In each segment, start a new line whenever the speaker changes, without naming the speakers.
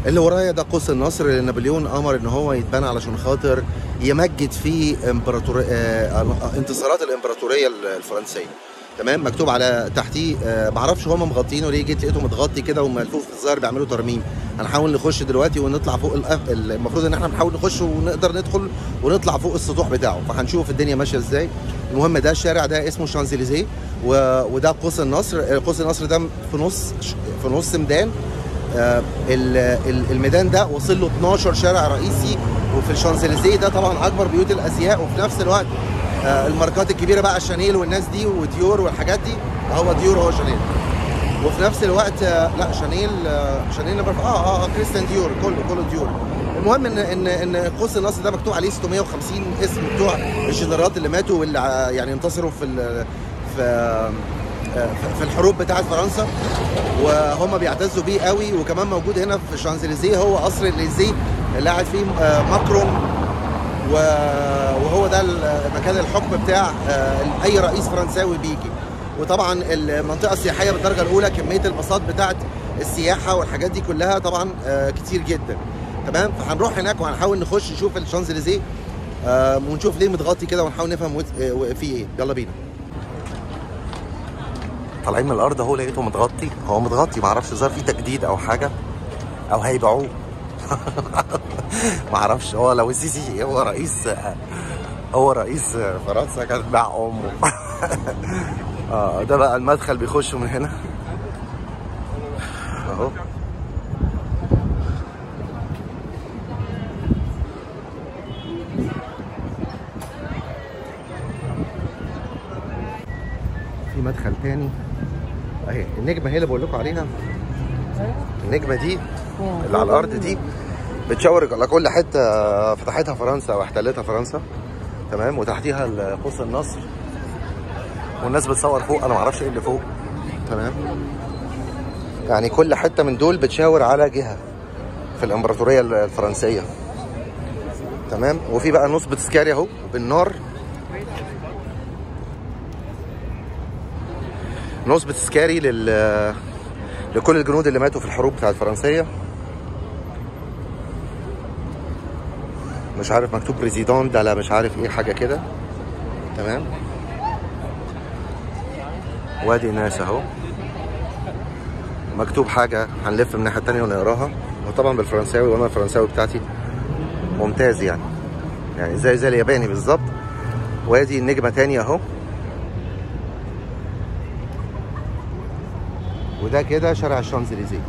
اللي ورايا ده قوس النصر اللي نابليون امر ان هو يتبنى علشان خاطر يمجد فيه امبراطور آه انتصارات الامبراطوريه الفرنسيه تمام مكتوب على تحتيه آه معرفش هم مغطينه ليه جيت لقيته متغطي كده وملفوف في الظاهر بيعملوا ترميم هنحاول نخش دلوقتي ونطلع فوق الأف... المفروض ان احنا بنحاول نخش ونقدر ندخل ونطلع فوق السطوح بتاعه فهنشوف الدنيا ماشيه ازاي المهم ده الشارع ده اسمه شانزليزيه و... وده قوس النصر قوس النصر ده في نص في نص ميدان آه الميدان ده وصل له 12 شارع رئيسي وفي الشانزليزيه ده طبعا اكبر بيوت الازياء وفي نفس الوقت آه الماركات الكبيره بقى شانيل والناس دي وديور والحاجات دي هو ديور هو شانيل وفي نفس الوقت آه لا شانيل آه شانيل نمبر اه اه, آه كريستيان ديور كله كله ديور المهم ان ان ان قوس النصر ده مكتوب عليه 650 اسم بتوع الجنرالات اللي ماتوا واللي يعني انتصروا في في في الحروب بتاعت فرنسا وهم بيعتزوا بيه قوي وكمان موجود هنا في شانزليزيه هو قصر الليزيه اللي قاعد فيه ماكرون وهو ده مكان الحكم بتاع اي رئيس فرنساوي بيجي وطبعا المنطقه السياحيه بالدرجه الاولى كميه الباصات بتاعت السياحه والحاجات دي كلها طبعا كتير جدا تمام فهنروح هناك وهنحاول نخش نشوف الشانزليزيه ونشوف ليه متغطي كده ونحاول نفهم فيه ايه يلا بينا طالعين من الارض اهو لقيته متغطي هو متغطي معرفش ظهر فيه تجديد او حاجه او هيبيعوه معرفش هو لو السيسي هو رئيس هو رئيس فرنسا كان باع امه اه ده بقى المدخل بيخشوا من هنا اهو في مدخل تاني اهي النجمه هي اللي بقول لكم عليها النجمه دي اللي على الارض دي بتشاور على كل حته فتحتها فرنسا واحتلتها فرنسا تمام وتحتيها قوس النصر والناس بتصور فوق انا معرفش ايه اللي فوق تمام يعني كل حته من دول بتشاور على جهه في الامبراطوريه الفرنسيه تمام وفي بقى نصب تذكاري اهو بالنار نصب تذكاري لل لكل الجنود اللي ماتوا في الحروب بتاعت الفرنسيه مش عارف مكتوب بريزيدون ده لا مش عارف ايه حاجه كده تمام وادي ناس اهو مكتوب حاجه هنلف من الناحيه التانيه ونقراها وطبعا بالفرنساوي وانا الفرنساوي بتاعتي ممتاز يعني يعني زي زي الياباني بالظبط وادي النجمه تاني اهو وده كده شارع الشانزليزيه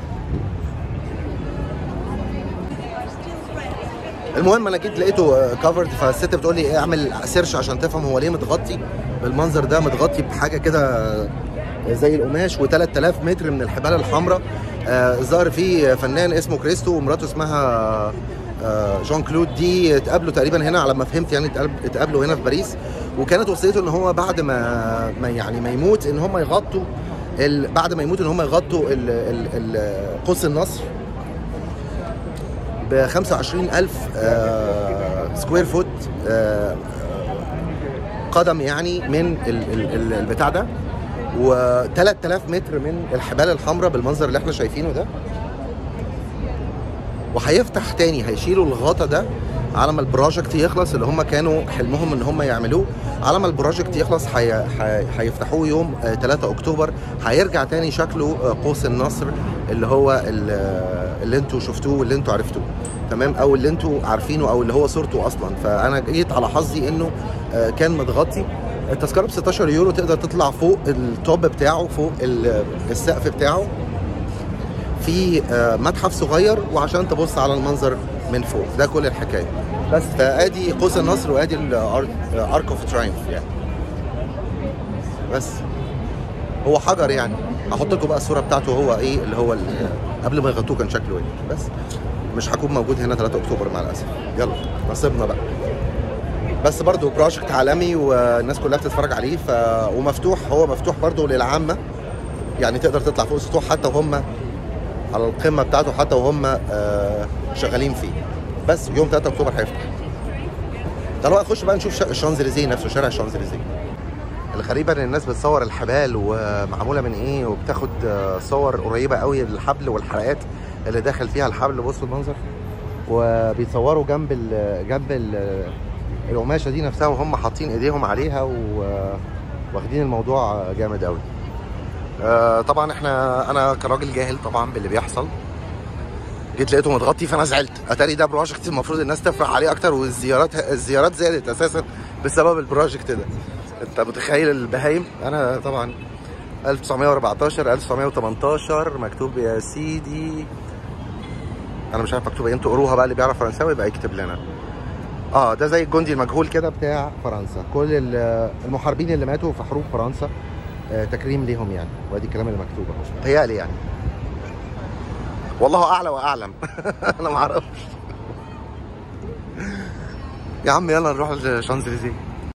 المهم انا جيت لقيته كفرد فالست بتقول لي اعمل سيرش عشان تفهم هو ليه متغطي بالمنظر ده متغطي بحاجه كده زي القماش و3000 متر من الحبال الحمراء ظهر آه فيه فنان اسمه كريستو ومراته اسمها آه جون كلود دي اتقابلوا تقريبا هنا على ما فهمت يعني اتقابلوا هنا في باريس وكانت وصيته ان هو بعد ما, ما يعني ما يموت ان هم يغطوا بعد ما يموت ان هم يغطوا ال ال ال قوس النصر ب 25000 آه سكوير فوت آه قدم يعني من ال ال البتاع ده و3000 متر من الحبال الحمراء بالمنظر اللي احنا شايفينه ده وهيفتح تاني هيشيلوا الغطا ده على ما البروجكت يخلص اللي هم كانوا حلمهم ان هم يعملوه على ما البروجكت يخلص هيفتحوه حي... يوم 3 اكتوبر هيرجع تاني شكله قوس النصر اللي هو اللي انتوا شفتوه واللي انتوا عرفتوه تمام او اللي انتوا عارفينه او اللي هو صورته اصلا فانا جيت على حظي انه كان متغطي التذكره ب 16 يورو تقدر تطلع فوق التوب بتاعه فوق السقف بتاعه في متحف صغير وعشان تبص على المنظر من فوق ده كل الحكايه بس فادي قوس النصر وادي الارك اوف ترايمف يعني بس هو حجر يعني هحط لكم بقى الصوره بتاعته هو ايه اللي هو اللي قبل ما يغطوه كان شكله ايه بس مش هكون موجود هنا 3 اكتوبر مع الاسف يلا نصيبنا بقى بس برضو بروجكت عالمي والناس كلها بتتفرج عليه ف... ومفتوح هو مفتوح برضو للعامه يعني تقدر تطلع فوق السطوح حتى وهم على القمه بتاعته حتى وهم آه شغالين فيه بس يوم 3 اكتوبر هيفتح تعالوا نخش بقى نشوف الشانزليزيه نفسه شارع الشانزليزيه الغريبه ان الناس بتصور الحبال ومعموله من ايه وبتاخد صور قريبه قوي للحبل والحلقات اللي داخل فيها الحبل بصوا المنظر وبيتصوروا جنب ال جنب ال القماشه دي نفسها وهم حاطين ايديهم عليها واخدين الموضوع جامد قوي آه طبعا احنا انا كراجل جاهل طبعا باللي بيحصل جيت لقيته متغطي فانا زعلت اتاري ده بروجكت المفروض الناس تفرح عليه اكتر والزيارات الزيارات زادت اساسا بسبب البروجكت ده انت متخيل البهايم انا طبعا 1914 1918 مكتوب يا سيدي انا مش عارف مكتوب ايه انتوا قروها بقى اللي بيعرف فرنساوي يبقى يكتب لنا اه ده زي الجندي المجهول كده بتاع فرنسا كل المحاربين اللي ماتوا في حروب فرنسا آه تكريم ليهم يعني وادي الكلام اللي مكتوب اهو تهيألي يعني والله اعلى واعلم انا ما اعرفش يا عم يلا نروح الشانزليزيه